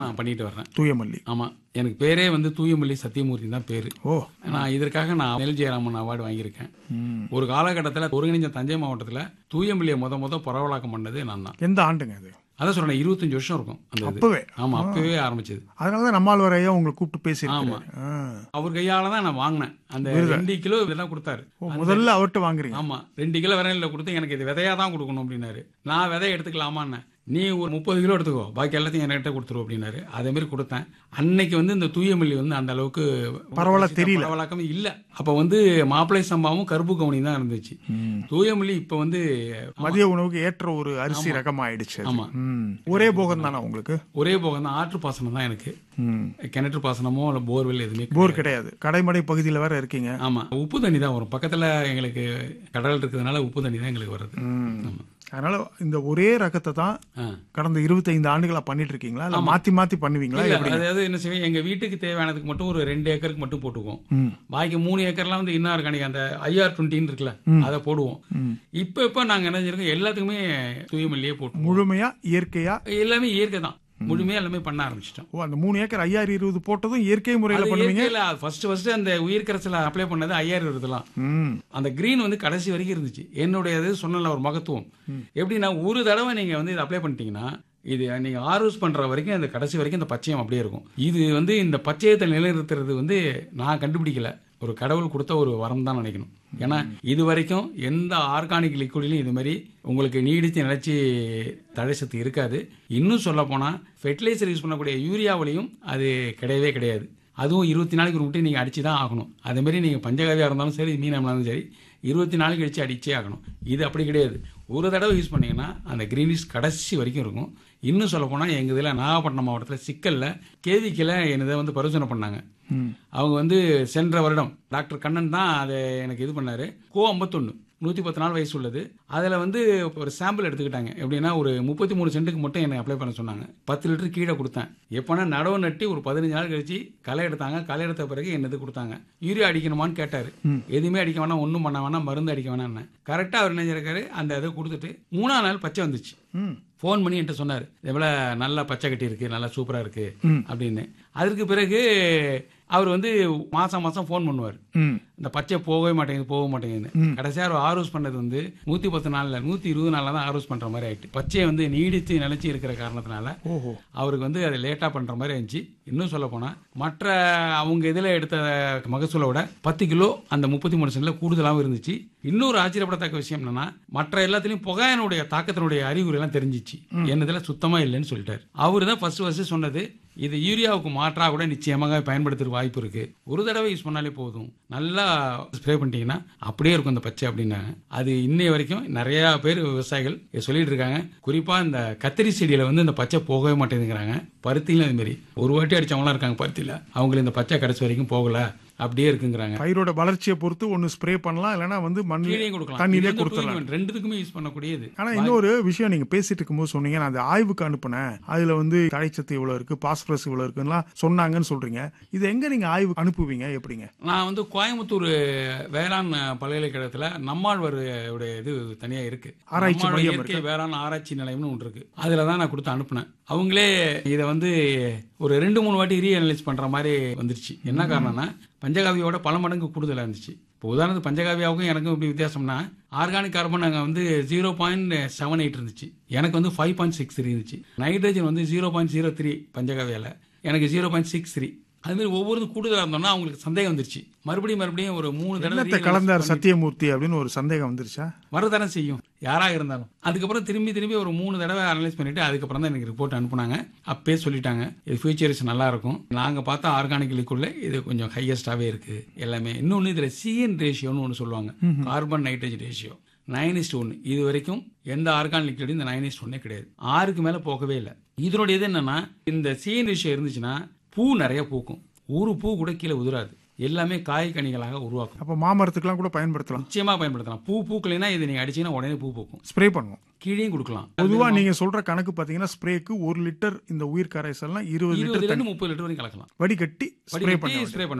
நான் பண்ணிட்டு வர்றேன் தூயமல்லி ஆமா எனக்கு பேரே வந்து தூயமல்லி சத்தியமூர்த்தி தான் பேரு ஓ நான் இதற்காக நான் நெல் ஜெயராமன் அவார்டு வாங்கியிருக்கேன் ம். ஒரு காலகட்டத்தில் ஒருங்கிணைஞ்ச தஞ்சை மாவட்டத்தில் தூயமல்லியை முத முத பரவலாக்கம் பண்ணது நான் தான் எந்த ஆண்டுங்க அது அதான் சொல்றேன் இருபத்தஞ்சு வருஷம் இருக்கும் அந்த இது அப்பவே ஆமா அப்பவே ஆரம்பிச்சது அதனால தான் நம்மாழ்வார் ஐயா உங்களை கூப்பிட்டு பேசியிருக்காரு ஆ. அவர் கையால தான் நான் வாங்கினேன் அந்த ரெண்டு கிலோ இதெல்லாம் கொடுத்தாரு ஓ, முதல்ல அவர்கிட்ட வாங்குறீங்க ஆமா ரெண்டு கிலோ விரையில கொடுத்து எனக்கு இது விதையா தான் கொடுக்கணும் அப்படின்னாரு நான் விதை எடுத்துக்கலாமான்னு நீ ஒரு முப்பது கிலோ எடுத்துக்கோ பாக்கி எல்லாத்தையும் என்கிட்ட கொடுத்துரு அப்படின்னாரு அதே மாதிரி கொடுத்தேன் அன்னைக்கு வந்து இந்த தூயமல்லி வந்து அந்த அளவுக்கு பரவலா தெரியல. பரவலாக்கம் இல்ல அப்ப வந்து மாப்பிளை சம்பாவும் கருப்பு கவுனி தான் இருந்துச்சு தூயமல்லி இப்ப வந்து மதிய உணவுக்கு ஏற்ற ஒரு அரிசி ரகம் ஆயிடுச்சு அது. ஆமா. ம். ஒரே போகம் தானே உங்களுக்கு ஒரே போகம் தான் ஆற்று பாசனம் தான் எனக்கு ம். கிணற்று பாசனமோ இல்ல போர்வெல் எதுவுமே போர் கிடையாது கடைமடை பகுதியில் வேற இருக்கீங்க ஆமா உப்பு தண்ணி தான் வரும் பக்கத்துல எங்களுக்கு கடல் இருக்கிறதுனால உப்பு தண்ணி தான் எங்களுக்கு வருது ம். ஆமா. அதனால இந்த ஒரே ரகத்தை தான் ஆ. கடந்த இருபத்தைந்து ஆண்டுகளா பண்ணிட்டு இருக்கீங்களா இல்ல மாத்தி மாத்தி பண்ணுவீங்களா இல்ல, எப்படி அதாவது என்ன செய்வோம் எங்க வீட்டுக்கு தேவையானதுக்கு மட்டும் ஒரு ரெண்டு ஏக்கருக்கு மட்டும் போட்டுக்குவோம் ம். பாக்கி மூணு ஏக்கர்லாம் வந்து இன்னும் இருக்கானே அந்த ஐஆர் டுவெண்ட்டின்னு இருக்குல்ல அதை போடுவோம் இப்ப இப்ப நாங்க என்ன செஞ்சிருக்கோம் எல்லாத்துக்குமே தூயமல்லியே போட்டு முழுமையா இயற்கையா எல்லாமே இயற்கை தான் முழுமையா எல்லாமே பண்ண ஆரம்பிச்சிட்டோம் ஓ அந்த மூணு ஏக்கர் ஐயாயிரம் இருபது போட்டதும் இயற்கை முறையில பண்ணுவீங்க ஃபர்ஸ்ட் ஃபர்ஸ்ட் அந்த உயிர் கரைசல அப்ளை பண்ணது ஐயாயிரம் இருக்கலாம் ம். அந்த கிரீன் வந்து கடைசி வரைக்கும் இருந்துச்சு என்னுடைய இது சொன்னல ஒரு மகத்துவம் எப்படின்னா ஒரு தடவை நீங்க வந்து இதை அப்ளை பண்ணிட்டீங்கன்னா இது நீங்க ஆர்வஸ் பண்ற வரைக்கும் அந்த கடைசி வரைக்கும் இந்த பச்சையம் அப்படியே இருக்கும் இது வந்து இந்த பச்சையத்தை நிலைநிறுத்துறது வந்து நான் கண்டுபிடிக்கல ஒரு கடவுள் கொடுத்த ஒரு வரம் தான் நினைக்கணும் ஏன்னா இது வரைக்கும் எந்த ஆர்கானிக் லிக்விட்லையும் இது மாதிரி உங்களுக்கு நீடித்து நிலைச்சி தழை சத்து இருக்காது இன்னும் சொல்ல போனா ஃபெர்டிலைசர் யூஸ் பண்ணக்கூடிய யூரியாவிலையும் அது கிடையவே கிடையாது அதுவும் இருபத்தி நாளைக்கு ஒரு முட்டை நீங்கள் அடிச்சு தான் ஆகணும் அதே மாதிரி நீங்கள் பஞ்சகாவியாக இருந்தாலும் சரி மீனமாக இருந்தாலும் சரி இருபத்தி நாளைக்கு கழிச்சு அடிச்சே ஆகணும் இது அப்படி கிடையாது ஒரு தடவை யூஸ் பண்ணீங்கன்னா அந்த கிரீனிஷ் கடைசி வரைக்கும் இருக்கும் இன்னும் சொல்ல போனால் எங்கள் இதில் நாகப்பட்டினம் மாவட்டத்தில் சிக்கலில் கேவிக்கில் என்னதை வந்து பரிசோதனை பண்ணாங்க அவங்க வந்து சென்ற வருடம் டாக்டர் கண்ணன் தான் அதை எனக்கு இது பண்ணாரு கோ ஐம்பத்தொன்று நூற்றி பத்து நாள் வயசு உள்ளது அதில் வந்து ஒரு சாம்பிள் எடுத்துக்கிட்டாங்க எப்படின்னா ஒரு முப்பத்தி மூணு சென்ட்டுக்கு மட்டும் என்னை அப்ளை பண்ண சொன்னாங்க பத்து லிட்டர் கீழே கொடுத்தேன் எப்போனா நடவு நட்டி ஒரு பதினஞ்சு நாள் கழிச்சு களை எடுத்தாங்க களை எடுத்த பிறகு என்னது கொடுத்தாங்க யூரியா அடிக்கணுமான்னு கேட்டார் எதுவுமே அடிக்க வேணாம் ஒன்றும் பண்ண வேணாம் மருந்து அடிக்க வேணாம்னு கரெக்டாக அவர் என்ன செஞ்சிருக்காரு அந்த இதை கொடுத்துட்டு மூணாம் நாள் பச்சை வந்துச்சு ம். ஃபோன் பண்ணி என்கிட்ட சொன்னார் எவ்வளோ நல்லா பச்சை கட்டி இருக்கு நல்லா சூப்பராக இருக்கு அப்படின்னு அதற்கு பிறகு அவர் வந்து மாசம் மாசம் ஃபோன் பண்ணுவார் ம். இந்த பச்சை போகவே மாட்டேங்குது போக மாட்டேங்குது கடைசியா அவர் ஆர்வஸ் பண்ணது வந்து நூத்தி பத்து நாள்ல நூத்தி இருபது நாள்ல தான் ஆர்வஸ் பண்ற மாதிரி ஆயிட்டு பச்சையை வந்து நீடித்து நிலைச்சு இருக்கிற காரணத்தினால ஓஹோ அவருக்கு வந்து அதை லேட்டா பண்ற மாதிரி இருந்துச்சு இன்னும் சொல்ல போனா மற்ற அவங்க இதுல எடுத்த மகசூலை விட பத்து கிலோ அந்த முப்பத்தி மூணு சென்ட்ல கூடுதலாகவும் இருந்துச்சு இன்னொரு ஆச்சரியப்படத்தக்க விஷயம் என்னன்னா மற்ற எல்லாத்துலயும் புகையனுடைய தாக்கத்தினுடைய அறிகுறி எல்லாம் தெரிஞ்சிச்சு என்னதுல சுத்தமா இல்லைன்னு சொல்லிட்டாரு அவரு தான் ஃபர்ஸ்ட் ஃபர்ஸ்ட் சொன்னது இது யூரியாவுக்கு மாற்றா கூட நிச்சயமாக பயன்படுத்துற வாய்ப்பு இருக்கு ஒரு தடவை யூஸ் பண்ணாலே போதும் நல்லா ஸ்ப்ரே பண்ணிட்டீங்கன்னா அப்படியே இருக்கும் அந்த பச்சை அப்படின்னாங்க அது இன்னைய வரைக்கும் நிறைய பேர் விவசாயிகள் இதை சொல்லிட்டு இருக்காங்க குறிப்பா இந்த கத்திரி செடியில வந்து இந்த பச்சை போகவே மாட்டேங்குறாங்க பருத்திலும் அது மாதிரி ஒரு வாட்டி அடிச்சவங்களாம் இருக்காங்க பருத்தியில அவங்களுக்கு இந்த பச்சை கடைசி வரைக்கும் போகல அப்படியே இருக்குங்கிறாங்க பயிரோட வளர்ச்சியை பொறுத்து ஒன்னு ஸ்ப்ரே பண்ணலாம் இல்லைன்னா வந்து கீழே மண்ணிலே கொடுக்கலாம் தண்ணியிலே இது வந்து கொடுத்துடலாம் two in one. ரெண்டுத்துக்குமே யூஸ் பண்ணக்கூடியது ஆனா இன்னொரு விஷயம் நீங்க பேசிட்டு இருக்கும்போது சொன்னீங்க நான் அந்த ஆய்வுக்கு அனுப்புனேன் அதுல வந்து தழைச்சத்து இவ்வளவு இருக்கு பாஸ்பரஸ் இவ்வளவு இருக்குன்னா சொன்னாங்கன்னு சொல்றீங்க இது எங்க நீங்க ஆய்வு அனுப்புவீங்க எப்படிங்க நான் வந்து கோயம்புத்தூர் வேளாண் பல்கலைக்கழகத்துல நம்மாழ்வார் உடைய இது தனியா இருக்கு ஆராய்ச்சி நம்மாழ்வார் மையம் இயற்கை வேளாண் ஆராய்ச்சி நிலையம்னு ஒன்று இருக்கு அதுல தான் நான் கொடுத்து அனுப்புனேன் அவங்களே இதை வந்து ஒரு ரெண்டு மூணு வாட்டி ரீஅனலைஸ் பண்ற மாதிரி வந்துருச்சு என்ன காரணம்னா பஞ்சகாவியோட பல மடங்கு கூடுதலா இருந்துச்சு இப்போ உதாரணத்துக்கு பஞ்சகாவியாவுக்கும் எனக்கும் இப்படி வித்தியாசம்னா ஆர்கானிக் கார்பன் அங்கே வந்து ஜீரோ பாயிண்ட் செவன் எயிட் இருந்துச்சு எனக்கு வந்து ஃபைவ் பாயிண்ட் சிக்ஸ் த்ரீ இருந்துச்சு நைட்ரஜன் வந்து ஜீரோ பாயிண்ட் ஜீரோ த்ரீ பஞ்சகாவியால எனக்கு ஜீரோ பாயிண்ட் சிக்ஸ் த்ரீ அது மாதிரி ஒவ்வொரு கூடுதலாக இருந்தோம்னா அவங்களுக்கு சந்தேகம் வந்துருச்சு மறுபடியும் மறுபடியும் ஒரு மூணு என்னத்தை தடவை கலந்தார் சத்தியமூர்த்தி அப்படின்னு ஒரு சந்தேகம் வந்துருச்சா வரதானே செய்யும் யாராக இருந்தாலும் அதுக்கப்புறம் திரும்பி திரும்பி ஒரு மூணு தடவை அனலைஸ் பண்ணிட்டு அதுக்கப்புறம் தான் எனக்கு ரிப்போர்ட் அனுப்புனாங்க அப்பயே சொல்லிட்டாங்க இது ஃபியூச்சர்ஸ் நல்லா இருக்கும் நாங்கள் பார்த்தா ஆர்கானிக் லிக்குள்ள இது கொஞ்சம் ஹையஸ்டாகவே இருக்கு எல்லாமே இன்னொன்று இதில் சிஎன் ரேஷியோன்னு ஒன்று சொல்லுவாங்க carbon nitrogen ratio nine is to ஒன்று இது வரைக்கும் எந்த ஆர்கான் லிக்விடும் இந்த நைன் இஸ்ட் ஒன்னே கிடையாது ஆறுக்கு மேலே போகவே இல்லை இதனுடைய இது என்னன்னா இந்த சிஎன் ரேஷியோ இருந்துச்சுன்னா பூ நிறைய பூக்கும் ஒரு பூ கூட கீழே உதிராது எல்லாமே காய் கனிகளாக உருவாக்கும் அப்ப மாமரத்துக்குலாம் கூட பயன்படுத்தலாம் நிச்சயமா பயன்படுத்தலாம் பூ பூக்கலைன்னா இது நீங்க அடிச்சீங்கன்னா உடனே பூ பூக்கும் ஸ்ப்ரே பண்ணுவோம் கீழேயும் கொடுக்கலாம் பொதுவா நீங்க சொல்ற கணக்கு பாத்தீங்கன்னா ஸ்ப்ரேக்கு ஒரு லிட்டர் இந்த உயிர் கரைசல்லாம் இருபது இருபதுல லிட்டர் இருந்து முப்பது லிட்டர் வரைக்கும் கலக்கலாம் வடிகட்டி ஸ்ப்ரே வடிகட்டி பண்ண ஸ்ப்ரே பண்ண